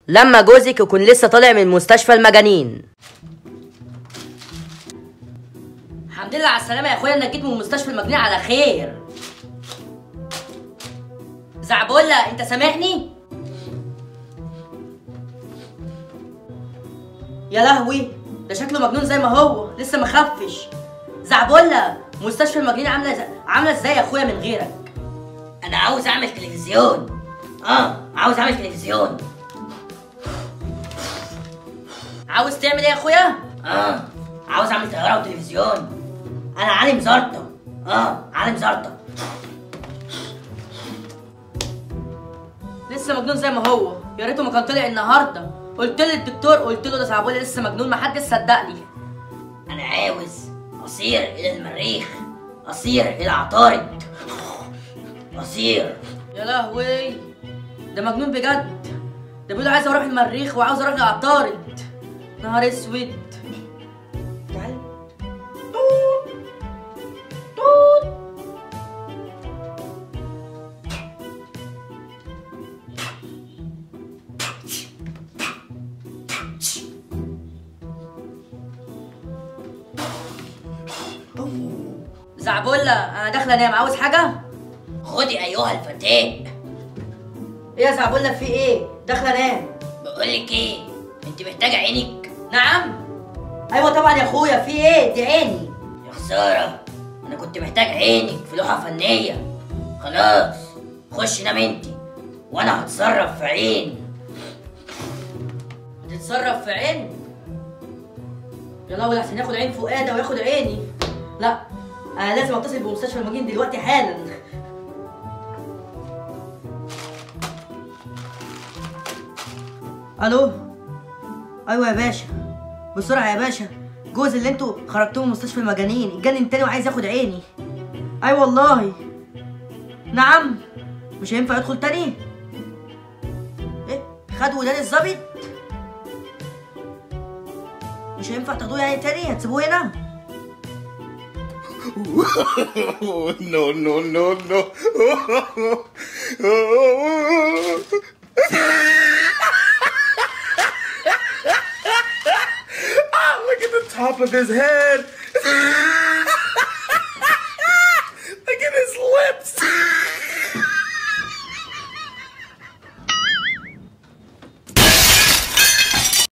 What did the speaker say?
لما جوزك يكون لسه طالع من مستشفى المجانين الحمد لله على السلامة يا اخويا انك جيت من مستشفى المجانين على خير زعبولة انت سامعني؟ يا لهوي ده شكله مجنون زي ما هو لسه ما خفش زعبولة مستشفى المجانين عاملة زي... عاملة ازاي يا اخويا من غيرك؟ انا عاوز اعمل تلفزيون اه عاوز اعمل تلفزيون عاوز تعمل ايه يا اخويا؟ اه عاوز اعمل طياره وتلفزيون انا عالم زرطه اه عالم زرطه لسه مجنون زي ما هو يا ريته ما كان طلع النهارده قلت للدكتور قلت له ده صعبولي لسه مجنون ما حدش صدقني انا عاوز اصير الى المريخ اصير الى عطارد اصير يا لهوي ده مجنون بجد ده بيقول عايز اروح المريخ وعاوز اروح لعطارد نهار اسود تعال توت توت زعبولة انا داخله انام عاوز حاجه خدي ايها الفتاه ايه يا زعبولة في ايه داخله انام بقولك ايه انت محتاجه عينك نعم ايوه طبعا يا اخويا في ايه دي عيني يا خساره انا كنت محتاج عينك في لوحه فنيه خلاص خش نام انت وانا هتصرف في عين هتتصرف في عين يا لهوي احسن ياخد عين فؤاده وياخد عيني لا انا لازم اتصل بمستشفى المجين دلوقتي حالا الو ايوه يا باشا بسرعه يا باشا جوز اللي انتوا خرجتوه من مستشفى المجانين اتجنن تاني وعايز ياخد عيني اي أيوة والله نعم مش هينفع يدخل تاني ايه خد ودان الظابط مش هينفع تاخدوه يعني تاني هتسيبوه هنا no, no, no, no. ah, look at the top of his head.